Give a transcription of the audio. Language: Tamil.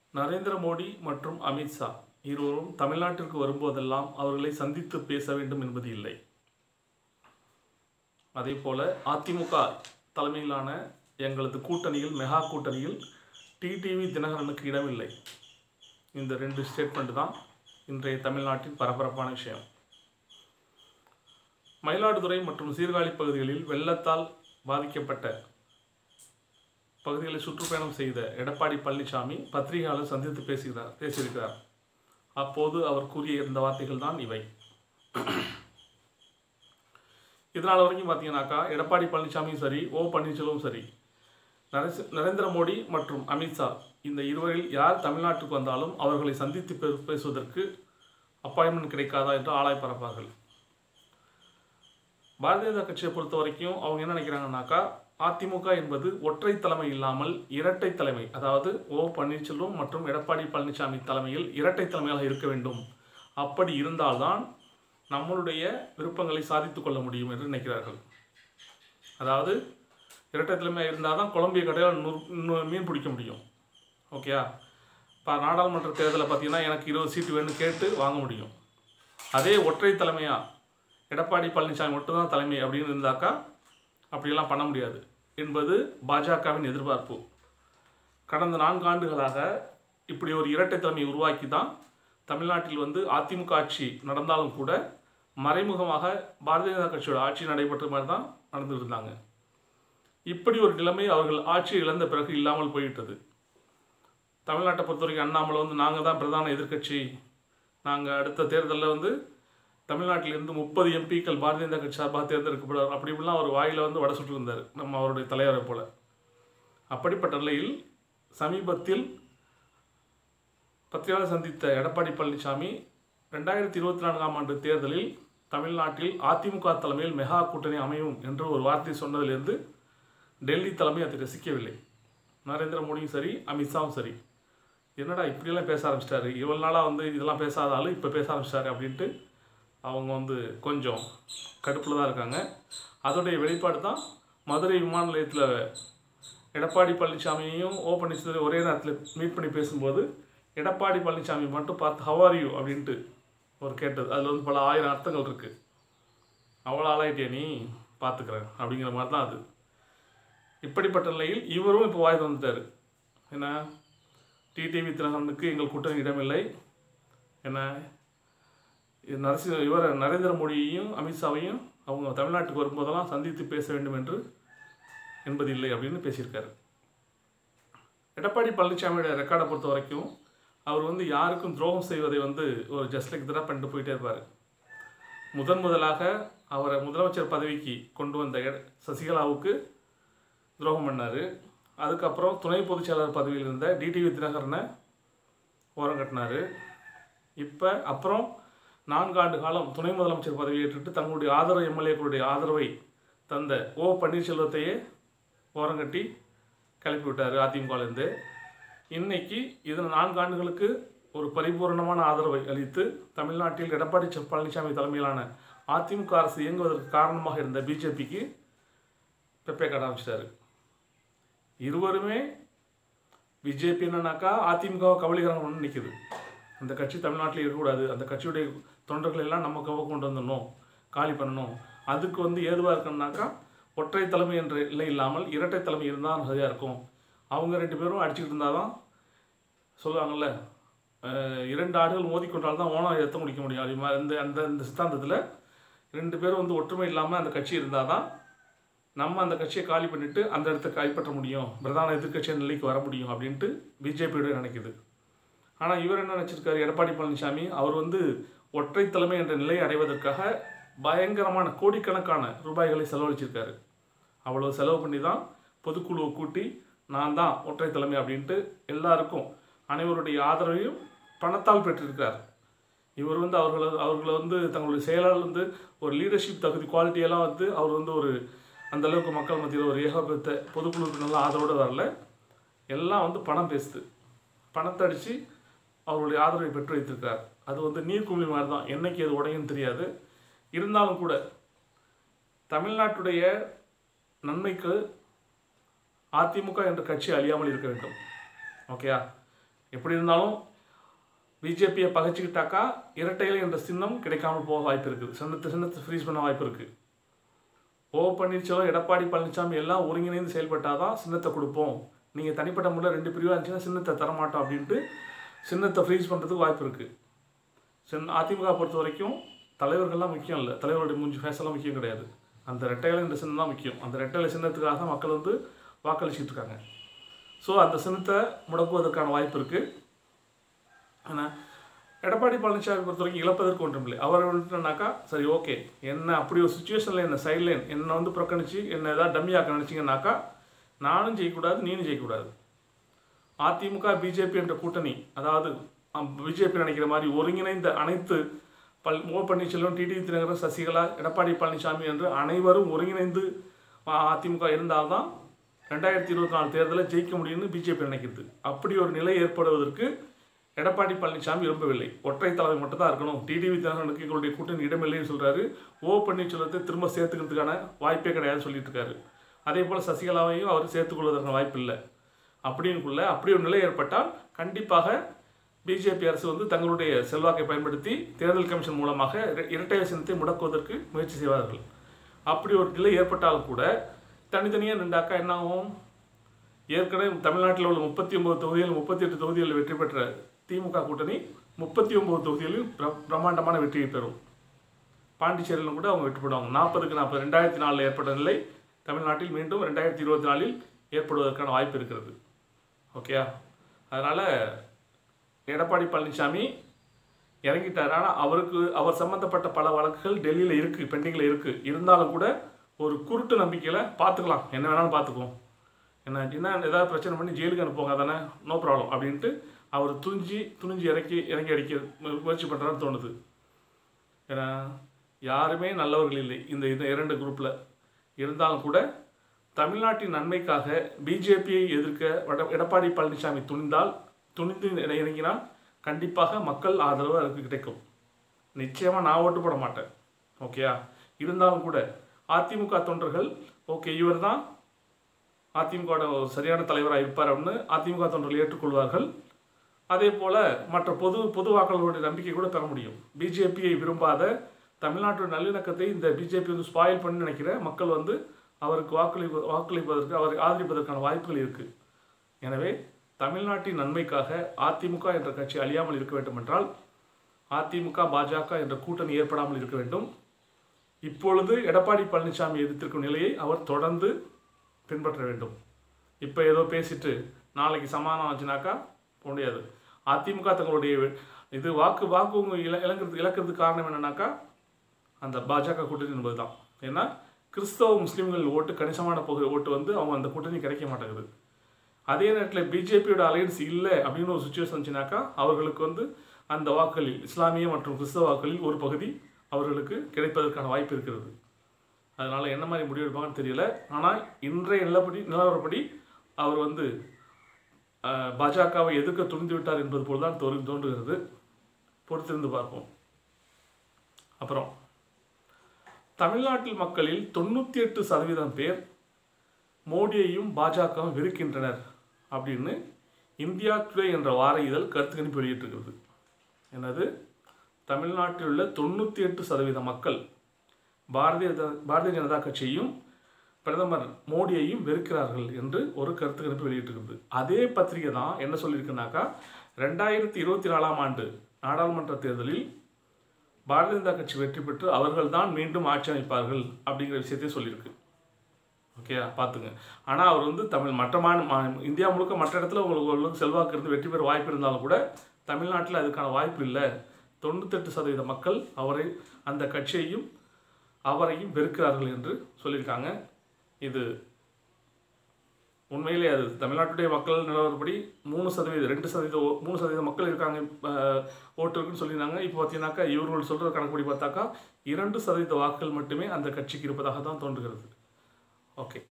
நரேந்திர மோடி மற்றும் அமித்ஷா இருவரும் தமிழ்நாட்டிற்கு வரும்போதெல்லாம் அவர்களை சந்தித்து பேச வேண்டும் என்பது இல்லை அதே போல அதிமுக தலைமையிலான எங்களது கூட்டணியில் மெகா கூட்டணியில் டிடிவி தினகரனுக்கு இடமில்லை இந்த ரெண்டு ஸ்டேட்மெண்ட் தான் இன்றைய தமிழ்நாட்டின் பரபரப்பான விஷயம் மயிலாடுதுறை மற்றும் சீர்காழி பகுதிகளில் வெள்ளத்தால் பாதிக்கப்பட்ட பகுதிகளை சுற்றுப்பயணம் செய்த எடப்பாடி பழனிசாமி பத்திரிகையாளர் சந்தித்து பேசுகிறார் பேசியிருக்கிறார் அப்போது அவர் கூறிய இந்த வார்த்தைகள் தான் இவை இதனால் வரைக்கும் பார்த்தீங்கன்னாக்கா எடப்பாடி பழனிசாமியும் சரி ஓ பன்னீர்செல்வம் சரி நரேச நரேந்திர மோடி மற்றும் அமித்ஷா இந்த இருவரில் யார் தமிழ்நாட்டுக்கு வந்தாலும் அவர்களை சந்தித்து பே- பேசுவதற்கு அப்பாயின்மெண்ட் கிடைக்காதா என்று ஆளாய் பரப்பார்கள் பாரதிய ஜனதா கட்சியை பொறுத்த வரைக்கும் அவங்க என்ன நினைக்கிறாங்கன்னாக்கா அதிமுக என்பது ஒற்றை தலைமை இல்லாமல் இரட்டை தலைமை அதாவது ஓ பன்னீர்செல்வம் மற்றும் எடப்பாடி பழனிசாமி தலைமையில் இரட்டை தலைமையாக இருக்க வேண்டும் அப்படி இருந்தால்தான் நம்மளுடைய விருப்பங்களை சாதித்துக் கொள்ள முடியும் என்று நினைக்கிறார்கள் அதாவது இரட்டை தலைமையாக இருந்தால் தான் குழம்பிய கடையில் நூறு நூ- மீன் பிடிக்க முடியும் ஓகேயா இப்போ நாடாளுமன்ற தேர்தலில் பார்த்தீங்கன்னா எனக்கு இருபது சீட்டு வேணும்னு கேட்டு வாங்க முடியும் அதே ஒற்றை தலைமையாக எடப்பாடி பழனிசாமி மட்டும்தான் தலைமை அப்படின்னு இருந்தாக்கா அப்படியெல்லாம் பண்ண முடியாது என்பது பாஜகவின் எதிர்பார்ப்பு கடந்த நான்கு ஆண்டுகளாக இப்படி ஒரு இரட்டை தலைமையை உருவாக்கி தான் தமிழ்நாட்டில் வந்து அதிமுக ஆட்சி நடந்தாலும் கூட மறைமுகமாக பாரதிய ஜனதா கட்சியோட ஆட்சி நடைபெற்ற மாதிரி தான் நடந்துட்டு இருந்தாங்க இப்படி ஒரு நிலைமை அவர்கள் ஆட்சி இழந்த பிறகு இல்லாமல் போய்விட்டது தமிழ்நாட்டை பொறுத்த வரைக்கும் அண்ணாமலை வந்து நாங்கள் தான் பிரதான எதிர்க்கட்சி நாங்கள் அடுத்த தேர்தலில் வந்து தமிழ்நாட்டிலிருந்து முப்பது எம்பிக்கள் பாரதிய ஜனதா கட்சி சார்பாக தேர்ந்தெடுக்கப்படுவார் அப்படி இப்படிலாம் அவர் வாயில் வந்து வடை சுட்டு இருந்தார் நம்ம அவருடைய தலைவரை போல அப்படிப்பட்ட நிலையில் சமீபத்தில் பத்திரிகையாளர் சந்தித்த எடப்பாடி பழனிசாமி ரெண்டாயிரத்தி இருபத்தி நான்காம் ஆண்டு தேர்தலில் தமிழ்நாட்டில் அதிமுக தலைமையில் மெகா கூட்டணி அமையும் என்று ஒரு வார்த்தை சொன்னதிலிருந்து டெல்லி தலைமை அதை ரசிக்கவில்லை நரேந்திர மோடியும் சரி அமித்ஷாவும் சரி என்னடா இப்படியெல்லாம் பேச ஆரம்பிச்சிட்டாரு இவ்வளோ நாளாக வந்து இதெல்லாம் பேசாத ஆளு இப்போ பேச ஆரம்பிச்சிட்டாரு அப்படின்ட்டு அவங்க வந்து கொஞ்சம் கடுப்பில் தான் இருக்காங்க அதோடைய வெளிப்பாடு தான் மதுரை விமான நிலையத்தில் எடப்பாடி பழனிசாமியையும் ஓ பன்னீர்செல்வம் ஒரே நேரத்தில் மீட் பண்ணி பேசும்போது எடப்பாடி பழனிசாமி மட்டும் பார்த்து how are you அப்படின்ட்டு ஒரு கேட்டது அதில் வந்து பல ஆயிரம் அர்த்தங்கள் இருக்குது அவ்வளோ ஆளாயிட்டியா நீ பார்த்துக்கிறேன் அப்படிங்கிற மாதிரி தான் அது இப்படிப்பட்ட நிலையில் இவரும் இப்போ வாய் வந்துட்டார் என்ன டிடிவி தினகரனுக்கு எங்கள் கூட்டணி இடமில்லை என்ன இது நரசி இவர் நரேந்திர மோடியையும் அமித்ஷாவையும் அவங்க தமிழ்நாட்டுக்கு வரும்போதெல்லாம் சந்தித்து பேச வேண்டும் என்று என்பதில்லை அப்படின்னு பேசியிருக்காரு எடப்பாடி பழனிசாமியோட ரெக்கார்டை பொறுத்த வரைக்கும் அவர் வந்து யாருக்கும் துரோகம் செய்வதை வந்து ஒரு ஜஸ்ட் லைக் தான் பண்ணிட்டு போயிட்டே இருப்பார் முதன் முதலாக அவரை முதலமைச்சர் பதவிக்கு கொண்டு வந்த எட- சசிகலாவுக்கு துரோகம் பண்ணார் அதுக்கப்புறம் துணை பொதுச் செயலாளர் பதவியில் இருந்த டிடிவி தினகரனை ஓரம் கட்டினார் இப்போ அப்புறம் நான்காண்டு காலம் துணை முதலமைச்சர் பதவி ஏற்றுட்டு தங்களுடைய ஆதரவு எம்எல்ஏக்களுடைய ஆதரவை தந்த ஓ பன்னீர்செல்வத்தையே ஓரங்கட்டி கிளப்பி விட்டார் அதிமுகலேருந்து இன்னைக்கு இதன் நான்கு ஆண்டுகளுக்கு ஒரு பரிபூரணமான ஆதரவை அளித்து தமிழ்நாட்டில் எடப்பாடி செ- பழனிசாமி தலைமையிலான அதிமுக அரசு இயங்குவதற்கு காரணமாக இருந்த பிஜேபிக்கு பெப்பே காட்ட ஆரம்பிச்சிட்டாரு இருவருமே பிஜேபி என்னன்னாக்கா அதிமுகவை கபலீகரம் நிற்குது அந்த கட்சி தமிழ்நாட்டில் இருக்கக்கூடாது அந்த கட்சியுடைய தொண்டர்கள் எல்லாம் நம்ம கவ கொண்டு வந்துடணும் காலி பண்ணணும் அதுக்கு வந்து ஏதுவாக இருக்கணும்னாக்கா ஒற்றை தலைமை என்ற இல்லை இல்லாமல் இரட்டை தலைமை இருந்தால் சரியாக இருக்கும் அவங்க ரெண்டு பேரும் அடிச்சுக்கிட்டு இருந்தால் தான் சொல்லுவாங்கள்ல அஹ், இரண்டு ஆடுகள் மோதிக்கொண்டால் தான் ஓனம் எத்த முடிக்க முடியும் அது மாதிரி இந்த அந்த இந்த சித்தாந்தத்தில் ரெண்டு பேரும் வந்து ஒற்றுமை இல்லாமல் அந்த கட்சி இருந்தால் தான் நம்ம அந்த கட்சியை காலி பண்ணிட்டு அந்த இடத்த கைப்பற்ற முடியும் பிரதான எதிர்க்கட்சி நிலைக்கு வர முடியும் அப்படின்ட்டு பிஜேபியோட நினைக்குது ஆனால் இவர் என்ன நினச்சிருக்காரு எடப்பாடி பழனிசாமி அவர் வந்து ஒற்றை தலைமை என்ற நிலையை அடைவதற்காக பயங்கரமான கோடிக்கணக்கான ரூபாய்களை செலவழிச்சிருக்காரு அவ்வளோ செலவு பண்ணி தான் பொதுக்குழுவை கூட்டி நான் தான் ஒற்றை தலைமை அப்படின்ட்டு எல்லாருக்கும் அனைவருடைய ஆதரவையும் பணத்தால் பெற்றிருக்கார் இவர் வந்து அவர்களை அவர்களை வந்து தங்களுடைய செயலாளர் வந்து ஒரு லீடர்ஷிப் தகுதி குவாலிட்டியெல்லாம் வந்து அவர் வந்து ஒரு அந்த அளவுக்கு மக்கள் மத்தியில் ஒரு ஏகபத்த பொதுக்குழுவுக்கு நல்ல ஆதரவோடு வரல எல்லாம் வந்து பணம் பேசுது பணத்தை அடித்து அவருடைய ஆதரவை பெற்று வைத்திருக்கார் அது வந்து நீர்க்குமிழி மாதிரி தான் என்னைக்கு அது உடையும் தெரியாது இருந்தாலும் கூட தமிழ்நாட்டுடைய நன்மைக்கு அதிமுக என்ற கட்சி அழியாமல் இருக்க வேண்டும் ஓகேயா எப்படி இருந்தாலும் பிஜேபியை பகைச்சிக்கிட்டாக்கா இரட்டைகள் என்ற சின்னம் கிடைக்காமல் போக வாய்ப்பு இருக்குது சின்னத்தை சின்னத்தை ஃப்ரீஸ் பண்ண வாய்ப்பு இருக்குது ஓ பன்னீர்செல்வம் எடப்பாடி பழனிசாமி எல்லாம் ஒருங்கிணைந்து செயல்பட்டால் தான் சின்னத்தை கொடுப்போம் நீங்கள் தனிப்பட்ட முறையில் ரெண்டு பிரிவாக இருந்துச்சுன்னா சின்னத்தை தரமாட்டோம் அப்படின்ட்டு சின்னத்தை ஃப்ரீஸ் பண்ணுறதுக்கு வாய்ப்பு இருக்குது சின்ன அதிமுக பொறுத்த வரைக்கும் தலைவர்கள்லாம் முக்கியம் இல்லை தலைவருடைய மூஞ்சி ஃபேஸெல்லாம் முக்கியம் கிடையாது அந்த ரெட்டையில இந்த சின்னம் தான் முக்கியம் அந்த ரெட்டையில சின்னத்துக்காக தான் மக்கள் வந்து வாக்களிச்சிட்டு இருக்காங்க ஸோ அந்த சின்னத்தை முடக்குவதற்கான வாய்ப்பு இருக்குது ஆனால் எடப்பாடி பழனிசாமி பொறுத்த வரைக்கும் இழப்பதற்கு ஒன்றும் இல்லை அவர் வந்துட்டுனாக்கா சரி ஓகே என்ன அப்படி ஒரு சுச்சுவேஷனில் என்ன சைட்லைன் என்னை வந்து புறக்கணிச்சு என்ன ஏதாவது டம்மியாக்க நினச்சிங்கனாக்கா நானும் ஜெயிக்கக்கூடாது நீனும் ஜெயிக்கக்கூடாது அதிமுக பிஜேபி என்ற கூட்டணி அதாவது பிஜேபி நினைக்கிற மாதிரி ஒருங்கிணைந்த அனைத்து பல் ஓ பன்னீர்செல்வம் டிடிவி தினகரன் சசிகலா எடப்பாடி பழனிசாமி என்று அனைவரும் ஒருங்கிணைந்து அ- அதிமுக இருந்தால்தான் ரெண்டாயிரத்தி இருபத்தி நாலு தேர்தலில் ஜெயிக்க முடியும்னு பிஜேபி நினைக்கிறது அப்படி ஒரு நிலை ஏற்படுவதற்கு எடப்பாடி பழனிசாமி விரும்பவில்லை ஒற்றை தலைமை மட்டும் தான் இருக்கணும் டிடிவி தினகரனுக்கு எங்களுடைய கூட்டணி இடமில்லைன்னு சொல்றாரு ஓ பன்னீர்செல்வத்தை திரும்ப சேர்த்துக்கிறதுக்கான வாய்ப்பே கிடையாதுன்னு சொல்லிட்டு இருக்காரு அதே போல் சசிகலாவையும் அவர் சேர்த்துக்கொள்வதற்கான வாய்ப்பு இல்லை அப்படின்னுக்குள்ள அப்படி ஒரு நிலை ஏற்பட்டால் கண்டிப்பாக பிஜேபி அரசு வந்து தங்களுடைய செல்வாக்கை பயன்படுத்தி தேர்தல் கமிஷன் மூலமாக இர- இரட்டை சின்னத்தை முடக்குவதற்கு முயற்சி செய்வார்கள் அப்படி ஒரு நிலை ஏற்பட்டாலும் கூட தனித்தனியாக நின்றாக்கா என்ன ஆகும் ஏற்கனவே தமிழ்நாட்டில் உள்ள முப்பத்தி ஒன்பது தொகுதிகள் முப்பத்தி எட்டு தொகுதிகளில் வெற்றி பெற்ற திமுக கூட்டணி முப்பத்தி ஒன்பது தொகுதிகளில் பிர- பிரம்மாண்டமான வெற்றியை பெறும் பாண்டிச்சேரியிலும் கூட அவங்க வெற்றி பெறுவாங்க நாற்பதுக்கு நாற்பது ரெண்டாயிரத்தி நாலில் ஏற்பட்ட நிலை தமிழ்நாட்டில் மீண்டும் ரெண்டாயிரத்தி இருபத்தி நாலில் ஏற்படுவதற்கான வாய்ப்பு இருக்கிறது ஓகேயா அதனால் எடப்பாடி பழனிசாமி இறங்கிட்டார் ஆனால் அவருக்கு அவர் சம்மந்தப்பட்ட பல வழக்குகள் டெல்லியில் இருக்குது பெண்டிங்கில் இருக்குது இருந்தாலும் கூட ஒரு குருட்டு நம்பிக்கையில் பார்த்துக்கலாம் என்ன வேணாலும் பார்த்துக்குவோம் என்ன என்ன ஏதாவது பிரச்சனை பண்ணி ஜெயிலுக்கு அனுப்புவாங்க தானே நோ ப்ராப்ளம் அப்படின்ட்டு அவர் துணிஞ்சி துணிஞ்சு இறக்கி இறங்கி அடிக்க மு- முயற்சி பண்ணுறான்னு தோணுது ஏன்னா யாருமே நல்லவர்கள் இல்லை இந்த இந்த இரண்டு குரூப்பில் இருந்தாலும் கூட தமிழ்நாட்டின் நன்மைக்காக பிஜேபியை எதிர்க்க வட- எடப்பாடி பழனிசாமி துணிந்தால் துணிந்து இற- இறங்கினால் கண்டிப்பாக மக்கள் ஆதரவு அதுக்கு கிடைக்கும் நிச்சயமாக நான் ஓட்டு போட மாட்டேன் ஓகேயா இருந்தாலும் கூட அதிமுக தொண்டர்கள் ஓகே இவர் தான் அதிமுகவோட ஒரு சரியான தலைவராக இருப்பார் அப்படின்னு அதிமுக தொண்டர்கள் ஏற்றுக்கொள்வார்கள் அதே போல மற்ற பொது பொது வாக்காளர்களுடைய நம்பிக்கை கூட பெற முடியும் பிஜேபியை விரும்பாத தமிழ்நாட்டு நல்லிணக்கத்தை இந்த பிஜேபி வந்து ஸ்பாயில் பண்ணி நினைக்கிற மக்கள் வந்து அவருக்கு வாக்களி வாக்களிப்பதற்கு அவரை ஆதரிப்பதற்கான வாய்ப்புகள் இருக்கு எனவே தமிழ்நாட்டின் நன்மைக்காக அதிமுக என்ற கட்சி அழியாமல் இருக்க வேண்டும் என்றால் அதிமுக பாஜக என்ற கூட்டணி ஏற்படாமல் இருக்க வேண்டும் இப்பொழுது எடப்பாடி பழனிசாமி எதிர்த்திருக்கும் நிலையை அவர் தொடர்ந்து பின்பற்ற வேண்டும் இப்போ ஏதோ பேசிட்டு நாளைக்கு சமாதானம் ஆச்சுனாக்கா போக முடியாது அதிமுக தங்களுடைய இது வாக்கு வாக்கு உங்க இழ இழக்கிறது இழக்கிறதுக்கு காரணம் என்னன்னாக்கா அந்த பாஜக கூட்டணி என்பது தான் ஏன்னா கிறிஸ்தவ முஸ்லீம்கள் ஓட்டு கணிசமான பகுதி ஓட்டு வந்து அவங்க அந்த கூட்டணி கிடைக்க மாட்டேங்குது அதே நேரத்தில் பிஜேபியோட அலையன்ஸ் இல்லை அப்படின்னு ஒரு சுச்சுவேஷன் வந்துச்சுனாக்கா அவர்களுக்கு வந்து அந்த வாக்களில் இஸ்லாமிய மற்றும் கிறிஸ்தவ வாக்களில் ஒரு பகுதி அவர்களுக்கு கிடைப்பதற்கான வாய்ப்பு இருக்கிறது அதனால் என்ன மாதிரி முடிவெடுப்பாங்கன்னு தெரியல ஆனால் இன்றைய நிலப்படி நிலவரப்படி அவர் வந்து அஹ், பாஜகவை எதிர்க்க துணிந்து விட்டார் என்பது போல் தான் தோன்றி தோன்றுகிறது பொறுத்திருந்து பார்ப்போம் அப்புறம் தமிழ்நாட்டில் மக்களில் தொண்ணூற்றி எட்டு சதவீதம் பேர் மோடியையும் பாஜகவும் வெறுக்கின்றனர் அப்படின்னு இந்தியா டுடே என்ற வார இதழ் கருத்து கணிப்பு வெளியிட்டிருக்கிறது என்னது தமிழ்நாட்டில் உள்ள தொண்ணூற்றி எட்டு சதவீத மக்கள் பாரதிய ஜன- பாரதிய ஜனதா கட்சியையும் பிரதமர் மோடியையும் வெறுக்கிறார்கள் என்று ஒரு கருத்து கணிப்பு வெளியிட்டிருக்கிறது அதே பத்திரிகை தான் என்ன சொல்லியிருக்குனாக்கா ரெண்டாயிரத்தி இருபத்தி நாலாம் ஆண்டு நாடாளுமன்ற தேர்தலில் பாரதிய ஜனதா கட்சி வெற்றி பெற்று அவர்கள்தான் மீண்டும் ஆட்சி அமைப்பார்கள் அப்படிங்கிற விஷயத்தையும் சொல்லியிருக்கு ஓகே பார்த்துங்க ஆனால் அவர் வந்து தமிழ் மற்ற மாநில மா- இந்தியா முழுக்க மற்ற இடத்துல உங்களுக்கு ஓரளவுக்கு செல்வாக்கு இருந்து வெற்றி பெற வாய்ப்பு இருந்தாலும் கூட தமிழ்நாட்டில் அதுக்கான வாய்ப்பு இல்லை தொண்ணூத்தெட்டு சதவீத மக்கள் அவரை அந்த கட்சியையும் அவரையும் வெறுக்கிறார்கள் என்று சொல்லியிருக்காங்க இது உண்மையிலே அது தமிழ்நாட்டுடைய மக்கள் நிலவரப்படி மூணு சதவீதம் ரெண்டு சதவீதம் ஓ- மூணு சதவீதம் மக்கள் இருக்காங்க அஹ், ஓட்டு இருக்குன்னு சொல்லியிருந்தாங்க இப்போ பார்த்தீங்கன்னாக்கா இவர்கள் சொல்கிற கணக்குப்படி பார்த்தாக்கா இரண்டு சதவீத வாக்குகள் மட்டுமே அந்த கட்சிக்கு இருப்பதாக தான் தோன்றுகிறது ஓகே